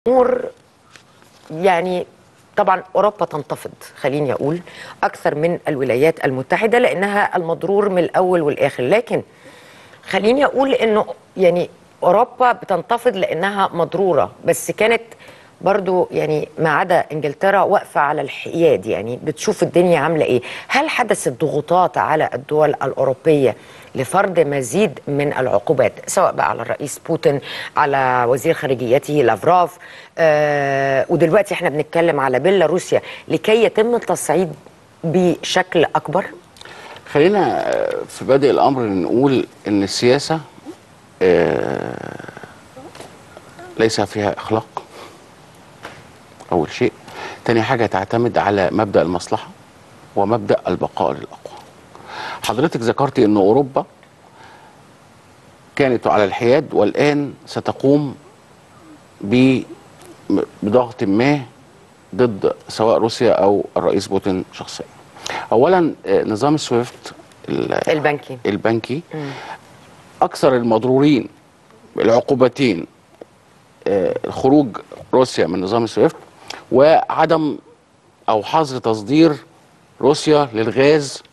امور يعني طبعا اوروبا تنتفض خليني اقول اكثر من الولايات المتحده لانها المضرور من الاول والاخر لكن خليني اقول انه يعني اوروبا بتنتفض لانها مضروره بس كانت برضو يعني ما عدا انجلترا واقفه على الحياد يعني بتشوف الدنيا عامله ايه هل حدثت ضغوطات على الدول الاوروبيه لفرض مزيد من العقوبات سواء بقى على الرئيس بوتين على وزير خارجيته لافراف آه ودلوقتي احنا بنتكلم على بيلاروسيا لكي يتم التصعيد بشكل اكبر خلينا آه، في بادئ الامر نقول ان السياسه آه، ليس فيها اخلاق اول شيء تاني حاجه تعتمد على مبدا المصلحه ومبدا البقاء للاقوى حضرتك ذكرتي ان اوروبا كانت على الحياد والان ستقوم ب- بضغط ما ضد سواء روسيا او الرئيس بوتين شخصيا اولا آه، نظام السويفت ال- البنكي البنكي اكثر المضرورين بالعقوبتين آه، خروج روسيا من نظام السويفت وعدم او حظر تصدير روسيا للغاز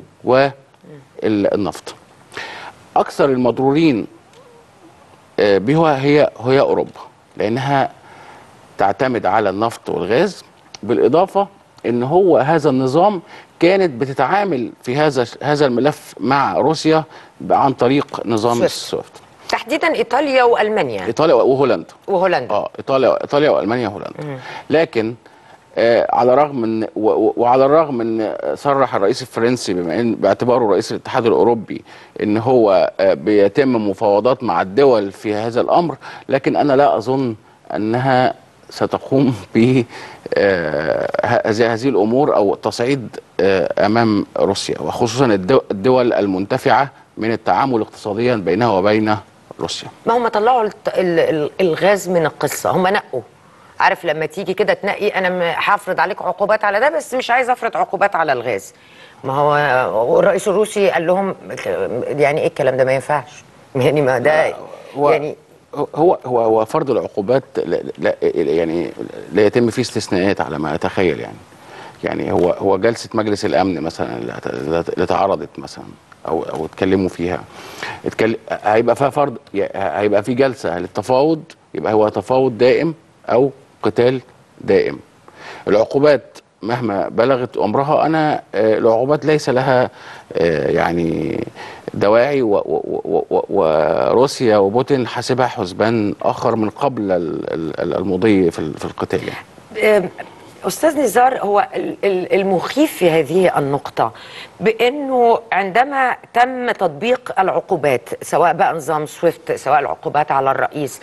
والنفط اكثر المضرورين آه، بها هي هي اوروبا لانها تعتمد على النفط والغاز بالاضافه ان هو هذا النظام كانت بتتعامل في هذا هذا الملف مع روسيا عن طريق نظام سويفت. السويفت تحديدا ايطاليا والمانيا ايطاليا وهولندا وهولندا اه ايطاليا ايطاليا والمانيا وهولندا لكن آه على الرغم من و- و- وعلى الرغم من صرح الرئيس الفرنسي بما ان باعتباره رئيس الاتحاد الاوروبي ان هو آه بيتم مفاوضات مع الدول في هذا الامر لكن انا لا اظن انها ستقوم ب آه، هذه هذه الامور او التصعيد آه، امام روسيا وخصوصا الدو- الدول المنتفعه من التعامل اقتصاديا بينها وبين روسيا ما هم طلعوا الت- ال- ال- الغاز من القصه هم نقوا عارف لما تيجي كده تنقي انا م- هفرض عليك عقوبات على ده بس مش عايز افرض عقوبات على الغاز ما هو الرئيس الروسي قال لهم يعني ايه الكلام ده ما ينفعش يعني ما ده هو يعني هو هو هو فرض العقوبات لا, لا يعني لا يتم فيه استثناءات على ما اتخيل يعني يعني هو هو جلسه مجلس الامن مثلا اللي ات- اللي اتعرضت مثلا او او اتكلموا فيها اتكلم هيبقى فيها فرض هيبقى في جلسه للتفاوض يبقى هو تفاوض دائم او قتال دائم العقوبات مهما بلغت عمرها انا آه، العقوبات ليس لها آه، يعني دواعي و- و- و- و- وروسيا وبوتين حاسبها حسبان اخر من قبل ال- ال- المضي في ال- في القتال يعني. آم، استاذ نزار هو ال- ال- المخيف في هذه النقطه بانه عندما تم تطبيق العقوبات سواء بقى نظام سويفت سواء العقوبات على الرئيس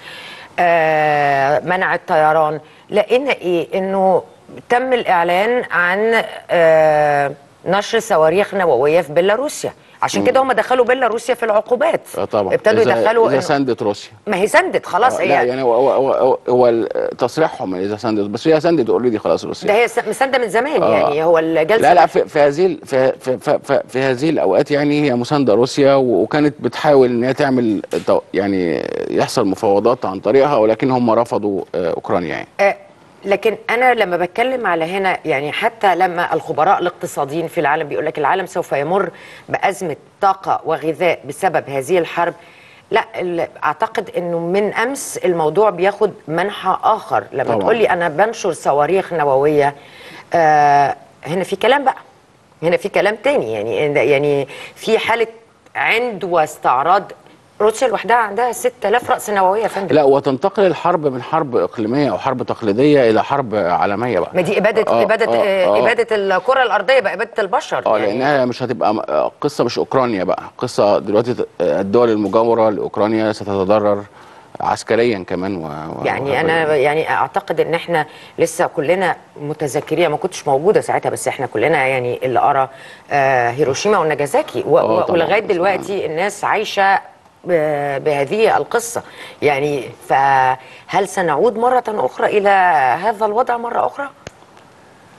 آه، منع الطيران لقينا ايه انه تم الاعلان عن آه، نشر صواريخ نوويه في بيلاروسيا عشان كده هم دخلوا بيلاروسيا في العقوبات آه طبعا ابتدوا إذا- يدخلوا اذا إنه- سندت روسيا ما هي سندت خلاص آه، هي لا يعني هو هو هو, هو ال- تصريحهم اذا سندت بس هي سندت اوريدي خلاص روسيا ده هي س- مسانده من زمان آه. يعني هو الجلسه لا لا في, في هذه ال- في, في, في, في, في هذه الاوقات يعني هي مسانده روسيا و- وكانت بتحاول ان هي تعمل تو- يعني يحصل مفاوضات عن طريقها ولكن هم رفضوا آه، اوكرانيا يعني آه، لكن انا لما بتكلم على هنا يعني حتى لما الخبراء الاقتصاديين في العالم بيقول لك العالم سوف يمر بازمه طاقه وغذاء بسبب هذه الحرب لا ال- اعتقد انه من امس الموضوع بياخد منحى اخر لما طبعاً. تقول لي انا بنشر صواريخ نوويه آه هنا في كلام بقى هنا في كلام تاني يعني يعني في حاله عند واستعراض روسيا لوحدها عندها 6000 راس نوويه يا فندم لا وتنتقل الحرب من حرب اقليميه او حرب تقليديه الى حرب عالميه بقى ما دي اباده آه، اباده آه، آه آه. اباده الكره الارضيه بقى اباده البشر اه لانها مش هتبقى م- آه، قصه مش اوكرانيا بقى قصه دلوقتي ت- آه، الدول المجاوره لاوكرانيا ستتضرر عسكريا كمان و... و- يعني انا يعني اعتقد ان احنا لسه كلنا متذكرين ما كنتش موجوده ساعتها بس احنا كلنا يعني اللي قرا آه هيروشيما وناجازاكي و- آه، و- طبعاً. ولغايه دلوقتي الناس عايشه ب- بهذه القصه يعني فهل سنعود مره اخرى الى هذا الوضع مره اخرى؟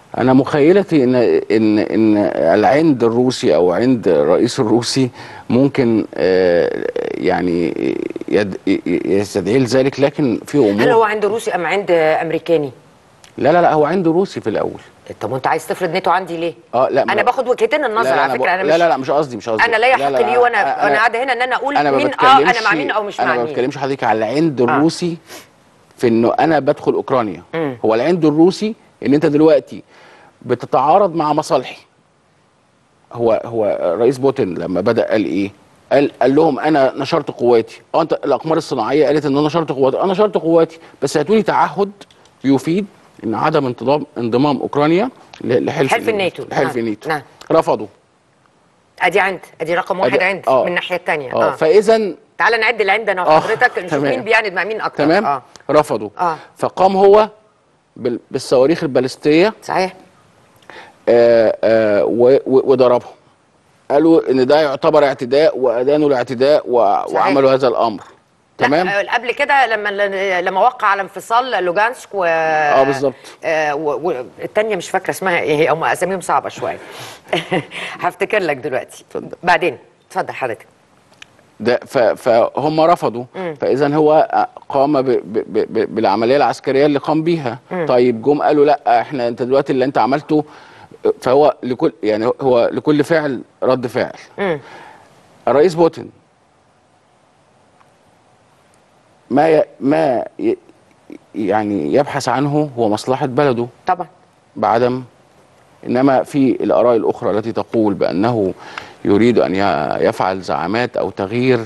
انا مخيلتي ان ان ان العند الروسي او عند الرئيس الروسي ممكن آه، يعني يد- يستدعي لذلك لكن في هل هو امور عند روسي ام عند امريكاني لا لا لا هو عنده روسي في الاول طب وانت عايز تفرض نيتو عندي ليه اه لا انا ما- باخد وجهتين النظر لا لا على أنا فكره بق- انا مش لا لا لا مش قصدي مش قصدي انا لا يحق لا، لي وانا أنا- انا قاعده هنا ان انا اقول انا ما مين اه انا بتكلمش مع مين او مش انا مع ما مين بتكلمش حضرتك على العند الروسي في انه انا بدخل اوكرانيا هو العند الروسي ان انت دلوقتي بتتعارض مع مصالحي هو هو رئيس بوتين لما بدا قال ايه قال قال لهم انا نشرت قواتي اه انت الاقمار الصناعيه قالت ان انا نشرت قواتي انا نشرت قواتي بس هاتوا لي تعهد يفيد ان عدم انضمام انضمام اوكرانيا ل- لحلف حلف الناتو. لحلف نعم. الناتو نعم. رفضوا ادي عند ادي رقم واحد أدي- عند آه. من الناحيه الثانيه اه اه فاذا تعال نعد العند انا آه، وحضرتك نشوف تمام. مين بيعند مع مين اكتر تمام اه رفضوا آه. فقام هو بال- بالصواريخ البالستيه صحيح آه، آه، و- و- وضربهم قالوا ان ده يعتبر اعتداء وادانوا الاعتداء و- صحيح. وعملوا هذا الامر تمام لا آه، قبل كده لما لما وقع على انفصال لوجانسك و اه بالظبط آه والتانية مش فاكرة اسمها ايه هي هم اساميهم صعبة شوية هفتكر لك دلوقتي اتفضل. بعدين اتفضل حضرتك ده ف- فهم رفضوا فاذا هو قام ب ب ب بالعمليه العسكريه اللي قام بيها طيب جم قالوا لا احنا انت دلوقتي اللي انت عملته فهو لكل يعني هو لكل فعل رد فعل مم. الرئيس بوتين ما ي ما ي يعني يبحث عنه هو مصلحه بلده طبعا بعدم انما في الاراء الاخرى التي تقول بانه يريد ان ي- يفعل زعامات او تغيير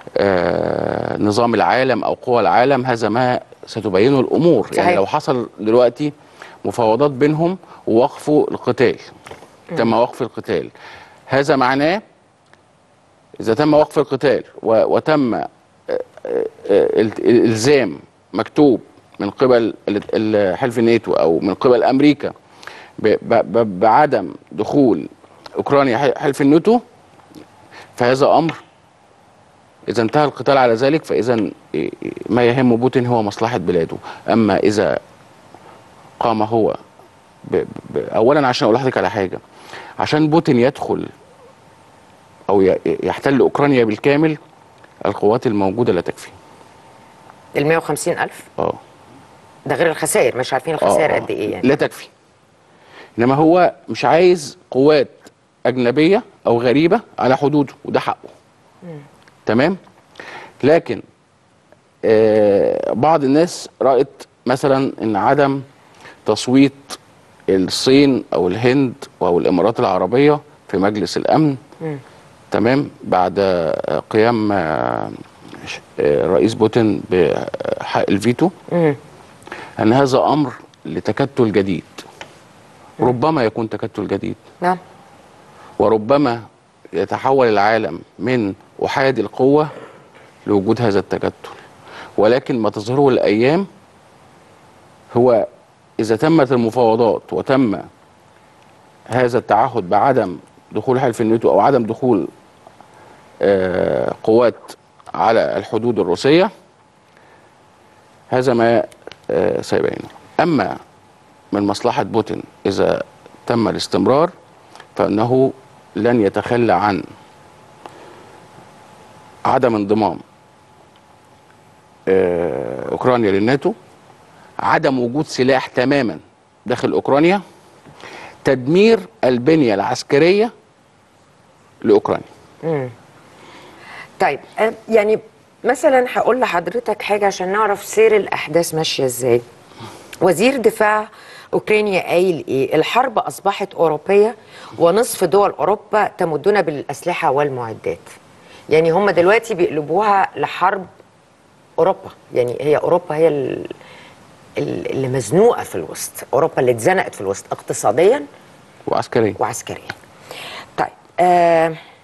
آه، نظام العالم او قوى العالم هذا ما ستبينه الامور صحيح. يعني لو حصل دلوقتي مفاوضات بينهم ووقفوا القتال تم وقف القتال هذا معناه اذا تم وقف القتال و- وتم آه، آه، آه، الت- الالزام مكتوب من قبل ال- ال- حلف الناتو او من قبل امريكا ب- ب- ب- بعدم دخول اوكرانيا ح- حلف الناتو فهذا امر اذا انتهى القتال على ذلك فاذا إيه، إيه، ما يهم بوتين هو مصلحه بلاده اما اذا قام هو ب ب اولا عشان اقول لحضرتك على حاجه عشان بوتين يدخل او ي- يحتل اوكرانيا بالكامل القوات الموجوده لا تكفي ال 150 ألف اه ده غير الخسائر مش عارفين الخسائر آه، قد ايه يعني لا تكفي انما هو مش عايز قوات اجنبيه او غريبه على حدوده وده حقه تمام لكن آه بعض الناس رأت مثلا ان عدم تصويت الصين او الهند او الامارات العربيه في مجلس الامن تمام بعد آه، قيام آه، ش- آه، رئيس بوتين بحق الفيتو مم. ان هذا امر لتكتل جديد ربما يكون تكتل جديد نعم وربما يتحول العالم من احاد القوه لوجود هذا التكتل ولكن ما تظهره الايام هو اذا تمت المفاوضات وتم هذا التعهد بعدم دخول حلف الناتو او عدم دخول آه، قوات على الحدود الروسيه هذا ما آه، سيبينه اما من مصلحه بوتين اذا تم الاستمرار فانه لن يتخلى عن عدم انضمام آه، اوكرانيا للناتو عدم وجود سلاح تماما داخل اوكرانيا تدمير البنيه العسكريه لاوكرانيا طيب آه، يعني مثلا هقول لحضرتك حاجه عشان نعرف سير الاحداث ماشيه ازاي وزير دفاع اوكرانيا قايل ايه الحرب اصبحت اوروبيه ونصف دول اوروبا تمدنا بالاسلحه والمعدات يعني هم دلوقتي بيقلبوها لحرب اوروبا يعني هي اوروبا هي ال- ال- اللي مزنوقه في الوسط اوروبا اللي اتزنقت في الوسط اقتصاديا وعسكريا وعسكريا طيب آه